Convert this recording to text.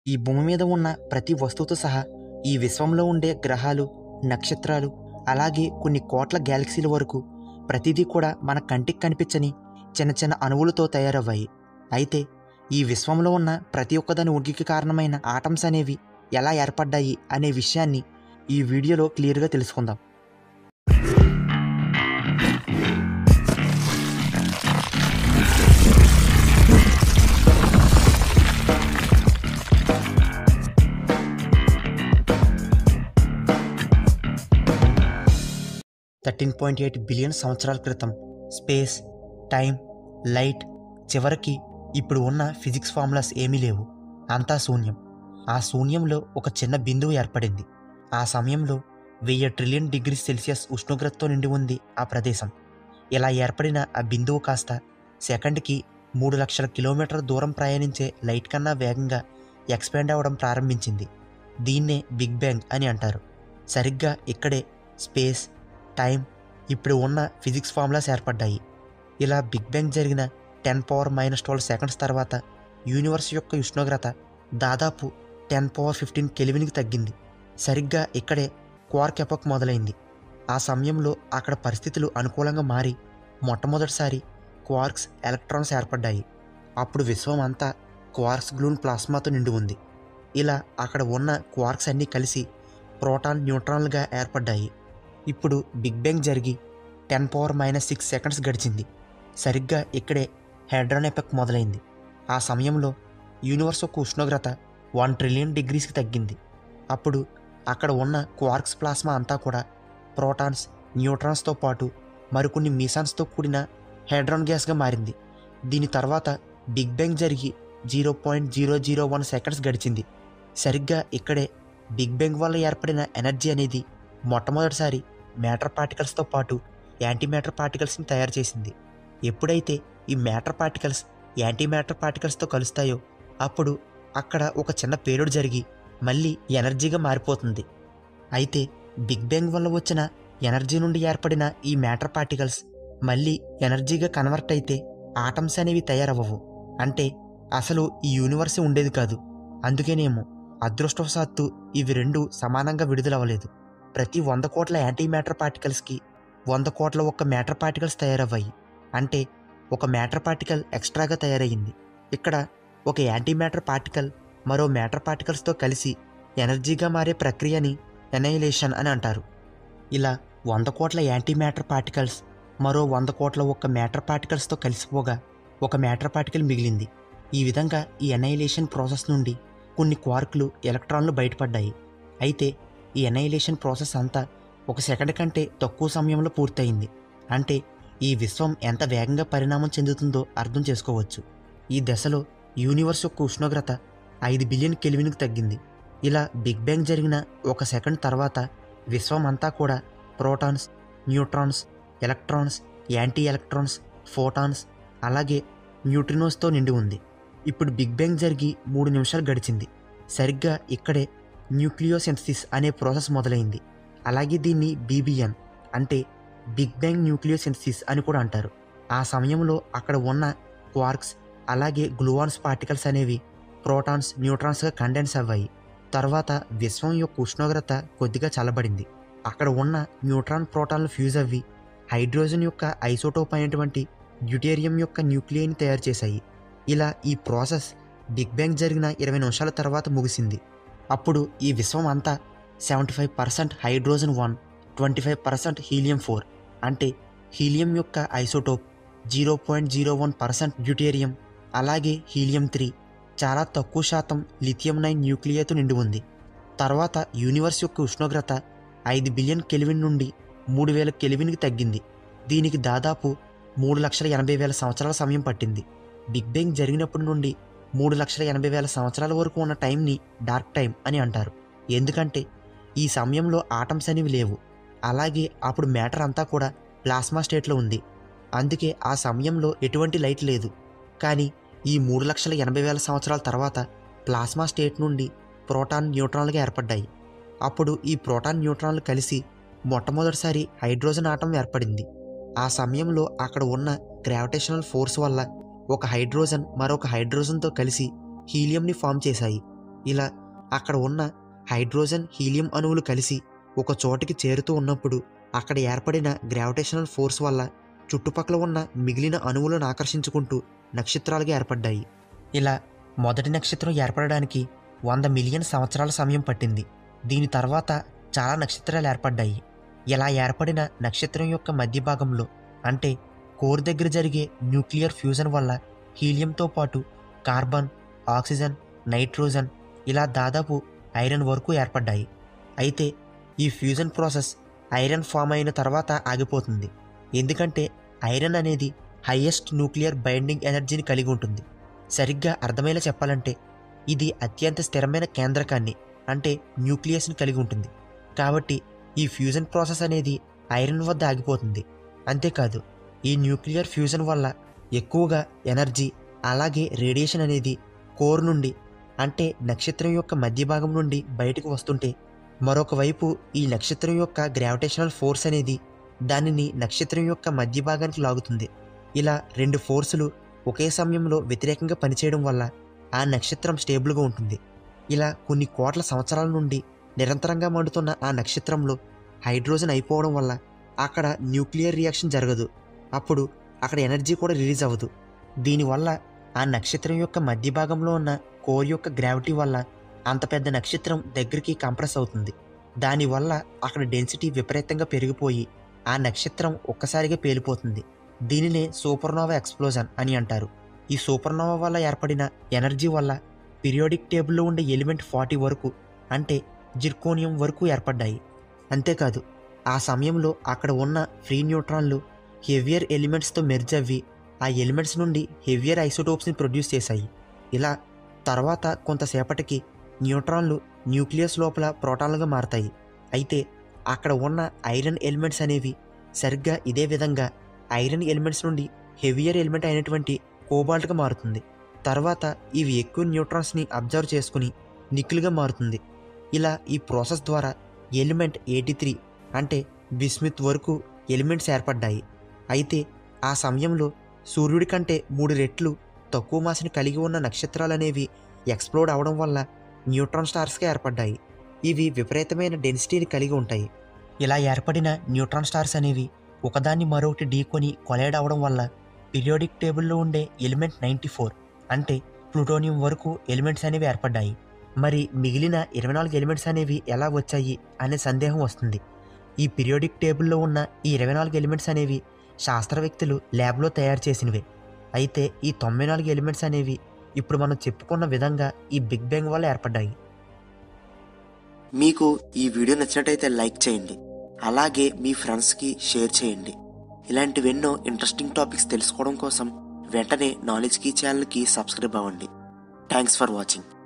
ఈ భూమి మీద ఉన్న ప్రతి వస్తువుతో సహా ఈ విశ్వంలో ఉండే గ్రహాలు నక్షత్రాలు అలాగే కొన్ని కోట్ల గ్యాలక్సీల వరకు ప్రతిదీ కూడా మన కంటికి కనిపించని చిన్న చిన్న అణువులతో తయారవ్వాయి అయితే ఈ విశ్వంలో ఉన్న ప్రతి ఒక్కదాని ఉనికికి కారణమైన ఆటమ్స్ అనేవి ఎలా ఏర్పడ్డాయి అనే విషయాన్ని ఈ వీడియోలో క్లియర్గా తెలుసుకుందాం థర్టీన్ పాయింట్ ఎయిట్ బిలియన్ సంవత్సరాల క్రితం స్పేస్ టైం లైట్ చివరికి ఇప్పుడు ఉన్న ఫిజిక్స్ ఫార్ములాస్ ఏమీ లేవు అంతా శూన్యం ఆ శూన్యంలో ఒక చిన్న బిందువు ఏర్పడింది ఆ సమయంలో వెయ్యి ట్రిలియన్ డిగ్రీ సెల్సియస్ ఉష్ణోగ్రతతో నిండి ఉంది ఆ ప్రదేశం ఇలా ఏర్పడిన ఆ బిందువు కాస్త సెకండ్కి మూడు లక్షల కిలోమీటర్ల దూరం ప్రయాణించే లైట్ కన్నా వేగంగా ఎక్స్పాండ్ అవ్వడం ప్రారంభించింది దీన్నే బిగ్ బ్యాంగ్ అని అంటారు సరిగ్గా ఇక్కడే స్పేస్ టైం ఇప్పుడు ఉన్న ఫిజిక్స్ ఫార్ములాస్ ఏర్పడ్డాయి ఇలా బిగ్ బ్యాంగ్ జరిగిన ten power minus twelve seconds తర్వాత యూనివర్స్ యొక్క ఉష్ణోగ్రత దాదాపు టెన్ పవర్ ఫిఫ్టీన్ కెలివిన్కి తగ్గింది సరిగ్గా ఇక్కడే క్వార్క్ ఎపక్ మొదలైంది ఆ సమయంలో అక్కడ పరిస్థితులు అనుకూలంగా మారి మొట్టమొదటిసారి క్వార్క్స్ ఎలక్ట్రాన్స్ ఏర్పడ్డాయి అప్పుడు విశ్వం అంతా క్వార్క్స్ గ్లూన్ ప్లాస్మాతో నిండి ఉంది ఇలా అక్కడ ఉన్న క్వార్క్స్ అన్నీ కలిసి ప్రోటాన్ న్యూట్రాన్లుగా ఏర్పడ్డాయి ఇప్పుడు బిగ్ బ్యాంగ్ జరిగి ten power minus six seconds గడిచింది సరిగ్గా ఇక్కడే హెడ్రాన్ ఎఫెక్ట్ మొదలైంది ఆ సమయంలో యూనివర్స్ యొక్క ఉష్ణోగ్రత వన్ ట్రిలియన్ డిగ్రీస్కి తగ్గింది అప్పుడు అక్కడ ఉన్న క్వార్క్స్ ప్లాస్మా అంతా కూడా ప్రోటాన్స్ న్యూట్రాన్స్తో పాటు మరికొన్ని మీసాన్స్తో కూడిన హెడ్రాన్ గ్యాస్గా మారింది దీని తర్వాత బిగ్ బ్యాంగ్ జరిగి zero point zero zero one seconds గడిచింది సరిగ్గా ఇక్కడే బిగ్ బ్యాంగ్ వల్ల ఏర్పడిన ఎనర్జీ అనేది మొట్టమొదటిసారి మ్యాటర్ పార్టికల్స్తో పాటు యాంటీ మ్యాటర్ పార్టికల్స్ని తయారు చేసింది ఎప్పుడైతే ఈ మ్యాటర్ పార్టికల్స్ యాంటీ మ్యాటర్ పార్టికల్స్తో కలుస్తాయో అప్పుడు అక్కడ ఒక చిన్న పేలుడు జరిగి మళ్ళీ ఎనర్జీగా మారిపోతుంది అయితే బిగ్ బ్యాంగ్ వల్ల వచ్చిన ఎనర్జీ నుండి ఏర్పడిన ఈ మ్యాటర్ పార్టికల్స్ మళ్ళీ ఎనర్జీగా కన్వర్ట్ అయితే ఆటమ్స్ అనేవి తయారవ్వవు అంటే అసలు ఈ యూనివర్సే ఉండేది కాదు అందుకేనేమో అదృష్టవశాత్తు ఇవి రెండు సమానంగా విడుదలవ్వలేదు ప్రతి వంద కోట్ల యాంటీ మ్యాటర్ పార్టికల్స్కి వంద కోట్ల ఒక్క మ్యాటర్ పార్టికల్స్ తయారవ్వాయి అంటే ఒక మ్యాటర్ పార్టికల్ ఎక్స్ట్రాగా తయారయ్యింది ఇక్కడ ఒక యాంటీ మ్యాటర్ పార్టికల్ మరో మ్యాటర్ పార్టికల్స్తో కలిసి ఎనర్జీగా మారే ప్రక్రియని ఎనైలేషన్ అని అంటారు ఇలా వంద కోట్ల యాంటీ మ్యాటర్ పార్టికల్స్ మరో వంద కోట్ల ఒక్క మ్యాటర్ పార్టికల్స్తో కలిసిపోగా ఒక మ్యాటర్ పార్టికల్ మిగిలింది ఈ విధంగా ఈ ఎనైలేషన్ ప్రాసెస్ నుండి కొన్ని క్వార్కులు ఎలక్ట్రాన్లు బయటపడ్డాయి అయితే ఈ ఎనైలేషన్ ప్రాసెస్ అంతా ఒక సెకండ్ కంటే తక్కువ సమయంలో పూర్తయింది అంటే ఈ విశ్వం ఎంత వేగంగా పరిణామం చెందుతుందో అర్థం చేసుకోవచ్చు ఈ దశలో యూనివర్స్ యొక్క ఉష్ణోగ్రత ఐదు బిలియన్ కెల్విన్కి తగ్గింది ఇలా బిగ్ బ్యాంగ్ జరిగిన ఒక సెకండ్ తర్వాత విశ్వం అంతా కూడా protons neutrons electrons anti electrons photons అలాగే న్యూట్రినోస్తో నిండి ఉంది ఇప్పుడు బిగ్ బ్యాంగ్ జరిగి మూడు నిమిషాలు గడిచింది సరిగ్గా ఇక్కడే న్యూక్లియోసింథసిస్ అనే ప్రాసెస్ మొదలైంది అలాగే దీన్ని బీబీఎన్ అంటే బిగ్ బ్యాంగ్ న్యూక్లియోసింథసిస్ అని కూడా అంటారు ఆ సమయంలో అక్కడ ఉన్న క్వార్క్స్ అలాగే గ్లూవాన్స్ పార్టికల్స్ అనేవి ప్రోటాన్స్ న్యూట్రాన్స్గా కండెన్స్ అవ్వాయి తర్వాత విశ్వం యొక్క ఉష్ణోగ్రత కొద్దిగా చల్లబడింది అక్కడ ఉన్న న్యూట్రాన్ ప్రోటాన్లు ఫ్యూజ్ అవ్వి హైడ్రోజన్ యొక్క ఐసోటోప్ అయినటువంటి డ్యూటేరియం యొక్క న్యూక్లియైని తయారు చేశాయి ఇలా ఈ ప్రాసెస్ బిగ్ బ్యాంగ్ జరిగిన ఇరవై నిమిషాల తర్వాత ముగిసింది అప్పుడు ఈ విశ్వం అంతా seventy five percent hydrogen one twenty five percent helium four అంటే హీలియం యొక్క isotope zero point zero one percent deuterium అలాగే హీలియం త్రీ చాలా తక్కువ శాతం లిథియం నైన్ న్యూక్లియతో నిండి ఉంది తర్వాత యూనివర్స్ యొక్క ఉష్ణోగ్రత ఐదు బిలియన్ కెలివిన్ నుండి మూడు వేల కెలివిన్కి తగ్గింది దీనికి దాదాపు మూడు లక్షల ఎనభై వేల సంవత్సరాల సమయం పట్టింది బిగ్ బ్యాంగ్ జరిగినప్పటి నుండి మూడు లక్షల ఎనభై వేల సంవత్సరాల వరకు ఉన్న టైంని డార్క్ టైం అని అంటారు ఎందుకంటే ఈ సమయంలో ఆటమ్స్ అనేవి లేవు అలాగే అప్పుడు మ్యాటర్ అంతా కూడా ప్లాస్మా స్టేట్లో ఉంది అందుకే ఆ సమయంలో ఎటువంటి లైట్ లేదు కానీ ఈ మూడు లక్షల ఎనభై వేల సంవత్సరాల తర్వాత ప్లాస్మా స్టేట్ నుండి ప్రోటాన్ న్యూట్రాన్లుగా ఏర్పడ్డాయి అప్పుడు ఈ ప్రోటాన్ న్యూట్రాన్లు కలిసి మొట్టమొదటిసారి హైడ్రోజన్ ఆటం ఏర్పడింది ఆ సమయంలో అక్కడ ఉన్న గ్రావిటేషనల్ ఫోర్స్ వల్ల ఒక హైడ్రోజన్ మరొక హైడ్రోజన్తో కలిసి హీలియంని ఫామ్ చేశాయి ఇలా అక్కడ ఉన్న హైడ్రోజన్ హీలియం అణువులు కలిసి ఒక చోటికి చేరుతూ ఉన్నప్పుడు అక్కడ ఏర్పడిన గ్రావిటేషనల్ ఫోర్స్ వల్ల చుట్టుపక్కల ఉన్న మిగిలిన అణువులను ఆకర్షించుకుంటూ నక్షత్రాలుగా ఏర్పడ్డాయి ఇలా మొదటి నక్షత్రం ఏర్పడడానికి వంద మిలియన్ సంవత్సరాల సమయం పట్టింది దీని తర్వాత చాలా నక్షత్రాలు ఏర్పడ్డాయి ఇలా ఏర్పడిన నక్షత్రం యొక్క మధ్య భాగంలో అంటే కోర్ దగ్గర జరిగే న్యూక్లియర్ ఫ్యూజన్ వల్ల హీలియంతో పాటు కార్బన్ ఆక్సిజన్ నైట్రోజన్ ఇలా దాదాపు ఐరన్ వరకు ఏర్పడ్డాయి అయితే ఈ ఫ్యూజన్ ప్రాసెస్ ఐరన్ ఫామ్ అయిన తర్వాత ఆగిపోతుంది ఎందుకంటే ఐరన్ అనేది హైయెస్ట్ న్యూక్లియర్ బైండింగ్ ఎనర్జీని కలిగి ఉంటుంది సరిగ్గా అర్థమయ్యేలా చెప్పాలంటే ఇది అత్యంత స్థిరమైన కేంద్రకాన్ని అంటే న్యూక్లియస్ని కలిగి ఉంటుంది కాబట్టి ఈ ఫ్యూజన్ ప్రాసెస్ అనేది ఐరన్ వద్ద ఆగిపోతుంది అంతేకాదు ఈ న్యూక్లియర్ ఫ్యూజన్ వల్ల ఎక్కువగా ఎనర్జీ అలాగే రేడియేషన్ అనేది కోర్ నుండి అంటే నక్షత్రం యొక్క మధ్య భాగం నుండి బయటకు వస్తుంటే మరొక వైపు ఈ నక్షత్రం యొక్క గ్రావిటేషనల్ ఫోర్స్ అనేది దానిని నక్షత్రం యొక్క మధ్య భాగానికి లాగుతుంది ఇలా రెండు ఫోర్సులు ఒకే సమయంలో వ్యతిరేకంగా పనిచేయడం వల్ల ఆ నక్షత్రం స్టేబుల్గా ఉంటుంది ఇలా కొన్ని కోట్ల సంవత్సరాల నుండి నిరంతరంగా మండుతున్న ఆ నక్షత్రంలో హైడ్రోజన్ అయిపోవడం వల్ల అక్కడ న్యూక్లియర్ రియాక్షన్ జరగదు అప్పుడు అక్కడ ఎనర్జీ కూడా రిలీజ్ అవ్వదు దీనివల్ల ఆ నక్షత్రం యొక్క మధ్య భాగంలో ఉన్న కోర్ యొక్క గ్రావిటీ వల్ల అంత పెద్ద నక్షత్రం దగ్గరికి కంప్రెస్ అవుతుంది దానివల్ల అక్కడ డెన్సిటీ విపరీతంగా పెరిగిపోయి ఆ నక్షత్రం ఒక్కసారిగా పేలిపోతుంది దీనినే సూపర్నోవా ఎక్స్ప్లోజన్ అని అంటారు ఈ సూపర్నోవా వల్ల ఏర్పడిన ఎనర్జీ వల్ల పీరియాడిక్ టేబుల్లో ఉండే ఎలిమెంట్ ఫార్టీ వరకు అంటే జిర్కోనియం వరకు ఏర్పడ్డాయి అంతేకాదు ఆ సమయంలో అక్కడ ఉన్న ఫ్రీ న్యూట్రాన్లు హెవియర్ ఎలిమెంట్స్తో మెర్జ్ అవ్వి ఆ ఎలిమెంట్స్ నుండి హెవియర్ ఐసోటోప్స్ని ప్రొడ్యూస్ చేశాయి ఇలా తర్వాత కొంతసేపటికి న్యూట్రాన్లు న్యూక్లియస్ లోపల ప్రోటాన్లుగా మారతాయి అయితే అక్కడ ఉన్న ఐరన్ ఎలిమెంట్స్ అనేవి సరిగ్గా ఇదే విధంగా ఐరన్ ఎలిమెంట్స్ నుండి హెవియర్ ఎలిమెంట్ అయినటువంటి కోబాల్ట్గా మారుతుంది తర్వాత ఇవి ఎక్కువ న్యూట్రాన్స్ని అబ్జర్వ్ చేసుకుని నిక్కులుగా మారుతుంది ఇలా ఈ ప్రాసెస్ ద్వారా ఎలిమెంట్ ఎయిటీ త్రీ అంటే బిస్మిత్ వరకు ఎలిమెంట్స్ ఏర్పడ్డాయి అయితే ఆ సమయంలో సూర్యుడి కంటే మూడు రెట్లు తక్కువ మాసిని కలిగి ఉన్న నక్షత్రాలు అనేవి ఎక్స్ప్లోడ్ అవడం వల్ల న్యూట్రాన్ స్టార్స్గా ఏర్పడ్డాయి ఇవి విపరీతమైన డెన్సిటీని కలిగి ఉంటాయి ఇలా ఏర్పడిన న్యూట్రాన్ స్టార్స్ అనేవి ఒకదాన్ని మరొకటి ఢీకొని కొలైడ్ అవడం వల్ల పీరియాడిక్ టేబుల్లో ఉండే ఎలిమెంట్ నైంటీ ఫోర్ అంటే ప్లూటోనియం వరకు ఎలిమెంట్స్ అనేవి ఏర్పడ్డాయి మరి మిగిలిన ఇరవై నాలుగు ఎలిమెంట్స్ అనేవి ఎలా వచ్చాయి అనే సందేహం వస్తుంది ఈ పీరియాడిక్ టేబుల్లో ఉన్న ఈ ఇరవై నాలుగు ఎలిమెంట్స్ అనేవి శాస్త్రవేత్తలు ల్యాబ్లో తయారు చేసినవే అయితే ఈ తొంభై నాలుగు ఎలిమెంట్స్ అనేవి ఇప్పుడు మనం చెప్పుకున్న విధంగా ఈ బిగ్ బ్యాంగ్ వల్ల ఏర్పడ్డాయి మీకు ఈ వీడియో నచ్చినట్టయితే లైక్ చేయండి అలాగే మీ ఫ్రెండ్స్కి షేర్ చేయండి ఇలాంటివెన్నో ఇంట్రెస్టింగ్ టాపిక్స్ తెలుసుకోవడం కోసం వెంటనే నాలెడ్జ్ కీ ఛానల్కి సబ్స్క్రైబ్ అవ్వండి థ్యాంక్స్ ఫర్ వాచింగ్